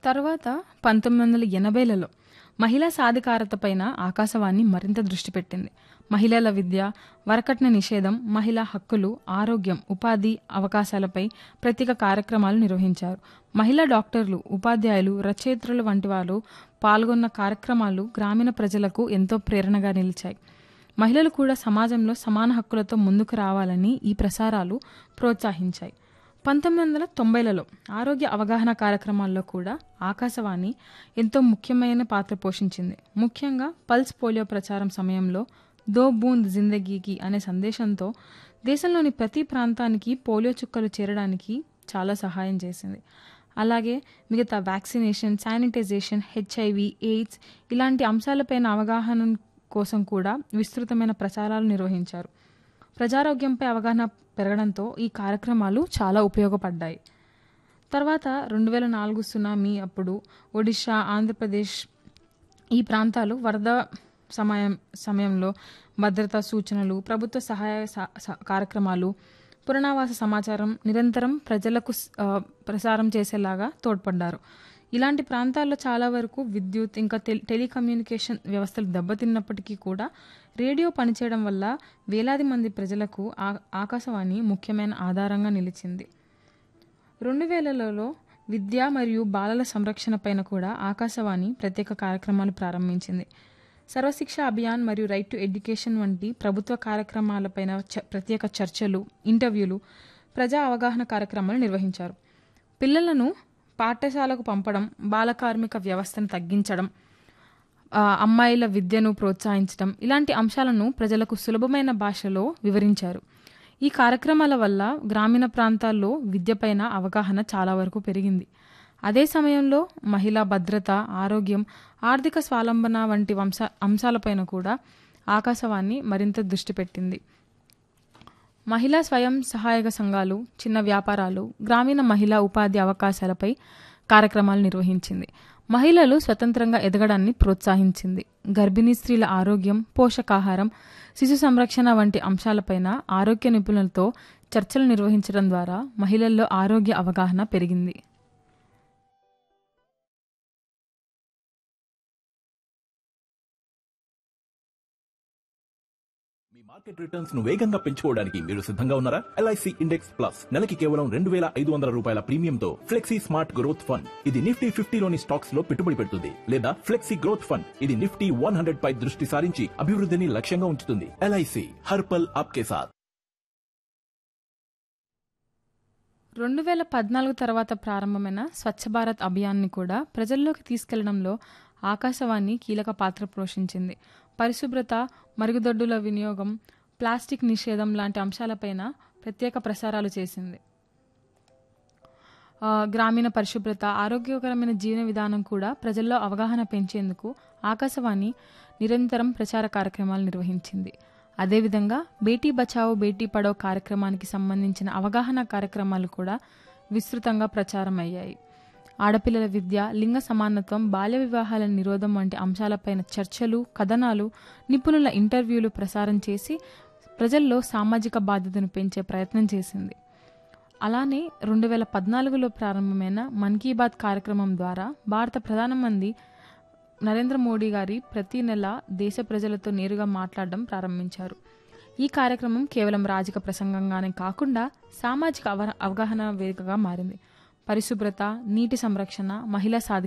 తర్వాత పంతొమ్మిది వందల ఎనభైలలో మహిళా సాధికారత పైన ఆకాశవాణి మరింత దృష్టి పెట్టింది మహిళల విద్య వరకట్న నిషేధం మహిళా హక్కులు ఆరోగ్యం ఉపాధి అవకాశాలపై ప్రత్యేక కార్యక్రమాలు నిర్వహించారు మహిళా డాక్టర్లు ఉపాధ్యాయులు రచయిత్రులు వంటి వారు పాల్గొన్న కార్యక్రమాలు గ్రామీణ ప్రజలకు ఎంతో ప్రేరణగా నిలిచాయి మహిళలు కూడా సమాజంలో సమాన హక్కులతో ముందుకు రావాలని ఈ ప్రసారాలు ప్రోత్సహించాయి పంతొమ్మిది వందల తొంభైలలో ఆరోగ్య అవగాహన కార్యక్రమాల్లో కూడా ఆకాశవాణి ఎంతో ముఖ్యమైన పాత్ర పోషించింది ముఖ్యంగా పల్స్ పోలియో ప్రచారం సమయంలో దో బూంద్ జిందగీకి అనే సందేశంతో దేశంలోని ప్రతి ప్రాంతానికి పోలియో చుక్కలు చేరడానికి చాలా సహాయం చేసింది అలాగే మిగతా వ్యాక్సినేషన్ శానిటైజేషన్ హెచ్ఐవి ఎయిడ్స్ ఇలాంటి అంశాలపైన అవగాహన కోసం కూడా విస్తృతమైన ప్రచారాలు నిర్వహించారు ప్రజారోగ్యంపై అవగాహన పెరగడంతో ఈ కార్యక్రమాలు చాలా ఉపయోగపడ్డాయి తర్వాత రెండు వేల నాలుగు సునామీ అప్పుడు ఒడిషా ఆంధ్రప్రదేశ్ ఈ ప్రాంతాలు వరద సమయం సమయంలో భద్రతా సూచనలు ప్రభుత్వ సహాయ స- స- కార్యక్రమాలు పునరావాస సమాచారం నిరంతరం ప్రజలకు స్- ఆ, ప్రసారం చేసేలాగా తోడ్పడ్డారు ఇలాంటి ప్రాంతాల్లో చాలా వరకు విద్యుత్ ఇంకా టెలి టెలికమ్యూనికేషన్ వ్యవస్థలు దెబ్బతిన్నప్పటికీ కూడా రేడియో పనిచేయడం వల్ల వేలాది మంది ప్రజలకు ఆ- ఆకాశవాణి ముఖ్యమైన ఆధారంగా నిలిచింది రెండు వేలలో విద్య మరియు బాలల సంరక్షణ పైన కూడా ఆకాశవాణి ప్రత్యేక కార్యక్రమాలు ప్రారంభించింది సర్వశిక్ష అభియాన్ మరియు రైట్ టు ఎడ్యుకేషన్ వంటి ప్రభుత్వ కార్యక్రమాలపైన చ- ప్రత్యేక చర్చలు ఇంటర్వ్యూలు ప్రజా అవగాహన కార్యక్రమాలు నిర్వహించారు పిల్లలను పాఠశాలకు పంపడం బాల కార్మిక వ్యవస్థను తగ్గించడం ఆ, అమ్మాయిల విద్యను ప్రోత్సహించడం ఇలాంటి అంశాలను ప్రజలకు సులభమైన భాషలో వివరించారు ఈ కార్యక్రమాల వల్ల గ్రామీణ ప్రాంతాల్లో విద్యపైన అవగాహన చాలా వరకు పెరిగింది అదే సమయంలో మహిళా భద్రత ఆరోగ్యం ఆర్థిక స్వావలంబన వంటి వంశ అంశాలపైన కూడా ఆకాశవాణి మరింత దృష్టి పెట్టింది మహిళా స్వయం సహాయక సంఘాలు చిన్న వ్యాపారాలు గ్రామీణ మహిళా ఉపాధి అవకాశాలపై కార్యక్రమాలు నిర్వహించింది మహిళలు స్వతంత్రంగా ఎదగడాన్ని ప్రోత్సహించింది గర్భిణీ స్త్రీల ఆరోగ్యం పోషకాహారం శిశు సంరక్షణ వంటి అంశాలపైన ఆరోగ్య నిపుణులతో చర్చలు నిర్వహించడం ద్వారా మహిళల్లో ఆరోగ్య అవగాహన పెరిగింది మీ మార్కెట్ రిటర్న్స్ ను వేగంగా పెంచుకోవడానికి మీరు సిద్ధంగా ఉన్నారా ఎల్ఐసి ఇండెక్స్ ప్లస్ నెలకి కేవలం రెండు వేల ఐదు వందల రూపాయల ప్రీమియంతో ఫ్లెక్సీ స్మార్ట్ గ్రోత్ ఫండ్ ఇది నిఫ్టీ ఫిఫ్టీలోని స్టాక్స్ లో పెట్టుబడి పెడుతుంది లేదా ఫ్లెక్సీ గ్రోత్ ఫండ్ ఇది నిఫ్టీ వన్ హండ్రెడ్ పై దృష్టి సారించి అభివృద్ధిని లక్ష్యంగా ఉంచుతుంది ఎల్ఐసి హర్పల్ ఆప్కే సాత్ రెండు వేల పద్నాలుగు తర్వాత ప్రారంభమైన స్వచ్ఛ భారత్ అభియాన్ని కూడా ప్రజల్లోకి తీసుకెళ్లడంలో ఆకాశవాణి కీలక పాత్ర పోషించింది పరిశుభ్రత మరుగుదొడ్డుల వినియోగం ప్లాస్టిక్ నిషేధం లాంటి అంశాలపైన ప్రత్యేక ప్రసారాలు చేసింది ఆ, గ్రామీణ పరిశుభ్రత ఆరోగ్యకరమైన జీవన విధానం కూడా ప్రజల్లో అవగాహన పెంచేందుకు ఆకాశవాణి నిరంతరం ప్రచార కార్యక్రమాలు నిర్వహించింది అదేవిధంగా బేటీ బచావో బేటీ పడావో కార్యక్రమానికి సంబంధించిన అవగాహన కార్యక్రమాలు కూడా విస్తృతంగా ప్రచారం అయ్యాయి ఆడపిల్లల విద్య లింగ సమానత్వం బాల్య వివాహాల నిరోధం వంటి అంశాలపైన చర్చలు కథనాలు నిపుణుల ఇంటర్వ్యూలు ప్రసారం చేసి ప్రజల్లో సామాజిక బాధ్యతను పెంచే ప్రయత్నం చేసింది అలానే రెండు వేల పద్నాలుగులో ప్రారంభమైన మన్ కీ బాత్ కార్యక్రమం ద్వారా భారత ప్రధానమంత్రి నరేంద్ర మోడీ గారి ప్రతి నెల దేశ ప్రజలతో నేరుగా మాట్లాడడం ప్రారంభించారు ఈ కార్యక్రమం కేవలం రాజకీయ ప్రసంగంగానే కాకుండా సామాజిక అవ అవగాహన వేదికగా మారింది పరిశుభ్రత నీటి సంరక్షణ మహిళా సాధికారత